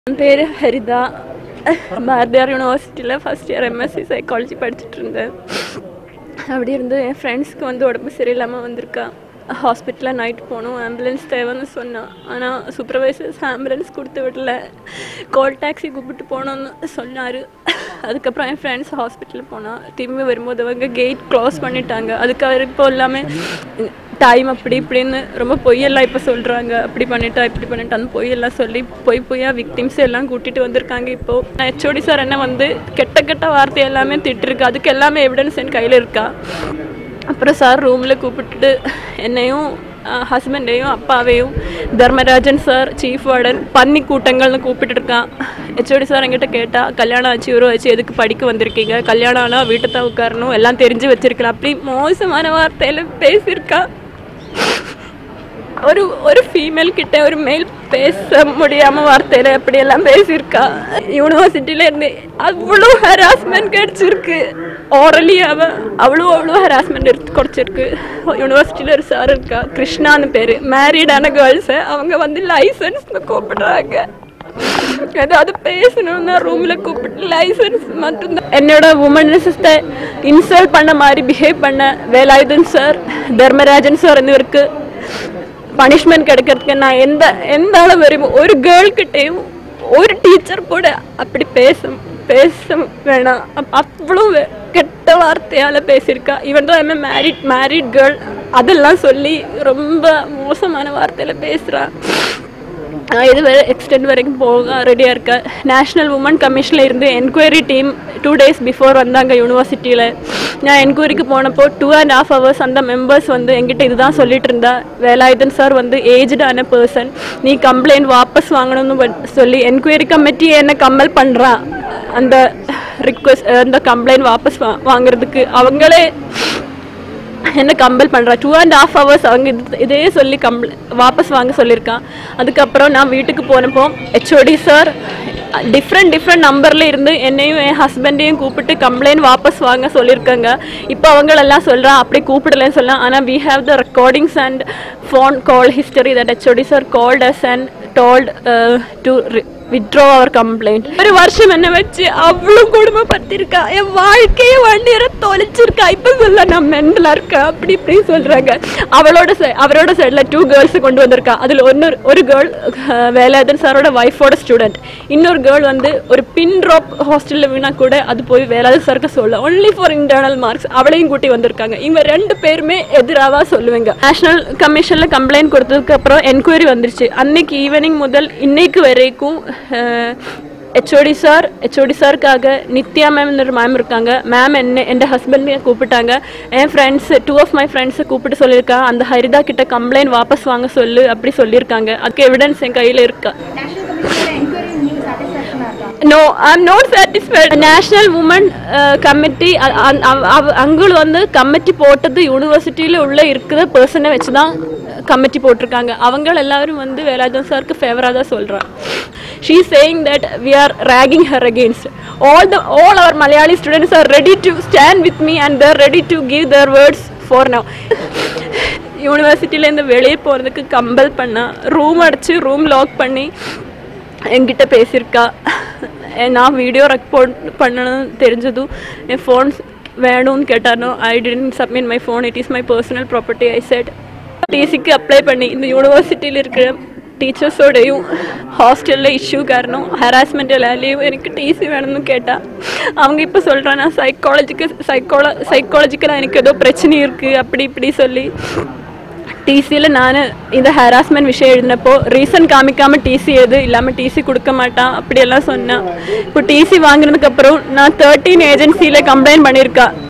என் பேர் ஹரிதா பாரதியார் யூனிவர்சிட்டியில் first year MSc psychology படிச்சுட்டு இருந்தேன் அப்படி இருந்து என் ஃப்ரெண்ட்ஸ்க்கு வந்து உடம்பு சரியில்லாமல் வந்திருக்கா ஹாஸ்பிட்டலில் நைட் போகணும் ஆம்புலன்ஸ் தேவைன்னு சொன்னான் ஆனால் சூப்பர்வைசர்ஸ் ஆம்புலன்ஸ் கொடுத்து விடல கால் டாக்ஸி கூப்பிட்டு போகணுன்னு சொன்னார் அதுக்கப்புறம் என் ஃப்ரெண்ட்ஸ் ஹாஸ்பிட்டல் போனால் திரும்பி வரும்போது அவங்க கேட் க்ளோஸ் பண்ணிட்டாங்க அதுக்கு அவர் இப்போ எல்லாமே டைம் அப்படி இப்படின்னு ரொம்ப பொய்யெல்லாம் இப்போ சொல்கிறாங்க அப்படி பண்ணிட்டா இப்படி பண்ணிட்டான்னு பொய்யெல்லாம் சொல்லி பொய் பொய்யா விக்டிம்ஸ் எல்லாம் கூட்டிகிட்டு வந்திருக்காங்க இப்போது ஹெச்ஓடி சார் என்ன வந்து கெட்ட கெட்ட வார்த்தை எல்லாமே திட்டிருக்கு அதுக்கு எல்லாமே எவிடன்ஸ் என் கையில் இருக்கா அப்புறம் சார் ரூமில் கூப்பிட்டுட்டு என்னையும் ஹஸ்பண்டையும் அப்பாவையும் தர்மராஜன் சார் சீஃப் வார்டன் பன்னி கூட்டங்கள்னு கூப்பிட்டு இருக்கான் ஹெச்ஓடி சார் என்கிட்ட கேட்டா கல்யாணம் ஆச்சு ஒரு ஆச்சு எதுக்கு படிக்க வந்திருக்கீங்க கல்யாணம் ஆனால் வீட்டை தான் உட்காரணும் எல்லாம் தெரிஞ்சு வச்சிருக்கலாம் அப்படி மோசமான வார்த்தையில் பேசியிருக்கா ஒரு ஒரு ஃபீமேல் கிட்ட ஒரு மேல் பேச முடியாம வார்த்தையில அப்படியெல்லாம் பேசியிருக்கா யூனிவர்சிட்டியில இருந்து அவ்வளோ ஹராஸ்மெண்ட் கிடைச்சிருக்கு ஓரலி அவ அவ்வளோ அவ்வளோ ஹராஸ்மெண்ட் எடுத்து குறைச்சிருக்கு யூனிவர்சிட்டியில் ஒரு சார் இருக்கா கிருஷ்ணான்னு பேர் மேரீடான கேர்ள்ஸை அவங்க வந்து லைசன்ஸ்னு கூப்பிடுறாங்க ஏதாவது பேசணும்னா ரூமில் கூப்பிட்டு லைசன்ஸ் மட்டும்தான் என்னோட உமன் சிஸ்டர் இன்சல்ட் பண்ண மாதிரி பிஹேவ் பண்ண வேலாயுதன் சார் தர்மராஜன் சார் இருக்கு பனிஷ்மெண்ட் கிடைக்கிறதுக்கு நான் எந்த எந்த அளவு வரையும் ஒரு கேர்ள் கிட்டேயும் ஒரு டீச்சர் கூட அப்படி பேச பேச வேணாம் அப்- அவ்வளோ வே- கெட்ட வார்த்தையால் பேசியிருக்கா இவன் தான் என்ன மேரிட் மேரிட் கேர்ள் அதெல்லாம் சொல்லி ரொம்ப மோசமான வார்த்தையில் பேசுகிறான் நான் இது வரை எக்ஸ்டெண்ட் வரைக்கும் போக ரெடியாக இருக்கேன் நேஷ்னல் உமன் கமிஷனில் இருந்து enquiry team two days before வந்தாங்க யூனிவர்சிட்டியில் நான் என்கொயரிக்கு போனப்போ டூ அண்ட் ஹாஃப் ஹவர்ஸ் அந்த மெம்பர்ஸ் வந்து என்கிட்ட இதுதான் சொல்லிட்டு இருந்தா வேலாயுதன் சார் வந்து ஏஜ்டான பர்சன் நீ கம்ப்ளைண்ட் வாபஸ் வாங்கணும்னு பட்- சொல்லி என்கொயரி கமிட்டி என்ன கம்பல் பண்ணுறான் அந்த ரிக்வஸ்ட் அந்த கம்ப்ளைண்ட் வாபஸ் வா வாங்குறதுக்கு அவங்களே என்ன கம்பல் பண்ணுறா டூ அண்ட் ஹாஃப் ஹவர்ஸ் அவங்க இது இதே சொல்லி கம்ப்ள வாபஸ் வாங்க சொல்லியிருக்கான் அதுக்கப்புறம் நான் வீட்டுக்கு போனப்போ ஹெச்ஓடி சார் டிஃப்ரெண்ட் டிஃப்ரெண்ட் நம்பரில் இருந்து என்னையும் என் ஹஸ்பண்டையும் கூப்பிட்டு கம்ப்ளைண்ட் வாபஸ் வாங்க சொல்லியிருக்காங்க இப்போ அவங்களெல்லாம் சொல்கிறான் அப்படி கூப்பிடலன்னு சொல்லலாம் ஆனால் we have the recordings and phone call history that HOD sir called us and told to withdraw our complaint ஒரு வருஷம் என்ன வச்சு அவ்வளோ குடும்பப்படுத்திருக்கா என் வாழ்க்கையை வண்டியரை தொலைச்சிருக்கா இப்போ சொல்ல நான் மெண்டலாக இருக்கேன் அப்படி இப்படி சொல்கிறாங்க அவளோட side- அவரோட சைடில் டூ கேர்ள்ஸ் கொண்டு வந்திருக்கா அதில் ஒன்று ஒரு கேர்ள் வேலாயுதன் சாரோட ஒய்ஃபோட ஸ்டூடெண்ட் இன்னொரு கேர்ள் வந்து ஒரு பின் ட்ராப் ஹாஸ்டலில் வீணா கூட அது போய் வேலாயுதன் சாருக்கு சொல்ல ஒன்லி ஃபார் இன்டர்னல் மார்க்ஸ் அவளையும் கூட்டி வந்திருக்காங்க இவங்க ரெண்டு பேருமே எதிராக சொல்லுவாங்க நேஷனல் கமிஷனில் கம்ப்ளைண்ட் கொடுத்ததுக்கு அப்புறம் என்கொயரி வந்துருச்சு அன்னைக்கு ஈவினிங் முதல் இன்னைக்கு வரைக்கும் ஹெச்ஓடி சார் ஹெச்ஓடி சாருக்காக நித்யா மேம்னு ஒரு மேம் இருக்காங்க மேம் என்ன என் ஹஸ்பண்டே கூப்பிட்டாங்க என் ஃப்ரெண்ட்ஸ் டூ ஆஃப் மை ஃப்ரெண்ட்ஸை கூப்பிட்டு சொல்லியிருக்காங்க அந்த ஹரிதா கிட்ட கம்ப்ளைண்ட் வாபஸ் வாங்க சொல்லு அப்படி சொல்லியிருக்காங்க அதுக்கு எவிடன்ஸ் என் கையில் இருக்கா நேஷனல் கமிஷனோட என்கொயரி நீங்கள் சாட்டிஸ்ஃபேக்ஷனாக இருக்கா no I'm not satisfied national woman committee அங்குள் வந்து கமிட்டி போட்டது யூனிவர்சிட்டியில் உள்ள இருக்கிற பர்சனை வச்சு தான் கமிட்டி போட்டிருக்காங்க அவங்க எல்லாரும் வந்து வேலாயுதம் சாருக்கு ஃபேவராக தான் சொல்கிறான் she saying that we are ragging her against all the all our Malayali students are ready to stand with me and they're ready to give their words for now யூனிவர்சிட்டியிலேருந்து வெளியே போகிறதுக்கு கம்பல் பண்ணா ரூம் அடைச்சி ரூம் லாக் பண்ணி என்கிட்ட பேசியிருக்கா எ- நான் video record பண்ணணும்னு தெரிஞ்சதும் என் ஃபோன் வேணும்னு கேட்டானோ I didn't submit my phone it is my personal property I said டிசிக்கு அப்ளை பண்ணி இந்த யூனிவர்சிட்டியில் இருக்கிற டீச்சர்ஸோடையும் ஹாஸ்டலில் இஷ்யூ காரணம் ஹராஸ்மெண்ட் எல்லாலேயும் எனக்கு டிசி வேணும்னு கேட்டா அவங்க இப்போ சொல்கிறேன் நான் சைக்காலஜிக்கு சைக்கால சைக்காலஜிக்கலாக எனக்கு ஏதோ பிரச்சனை இருக்குது அப்படி இப்படி சொல்லி டிசியில் நான் இந்த ஹராஸ்மெண்ட் விஷயம் எழுதினப்போ ரீசன் காமிக்காமல் டிசி எது இல்லாமல் டிசி கொடுக்க மாட்டான் அப்படியெல்லாம் சொன்னான் இப்போ டிசி வாங்கினதுக்கப்புறம் நான் தேர்ட்டீன் ஏஜென்சியில் கம்ப்ளைண்ட் பண்ணியிருக்கா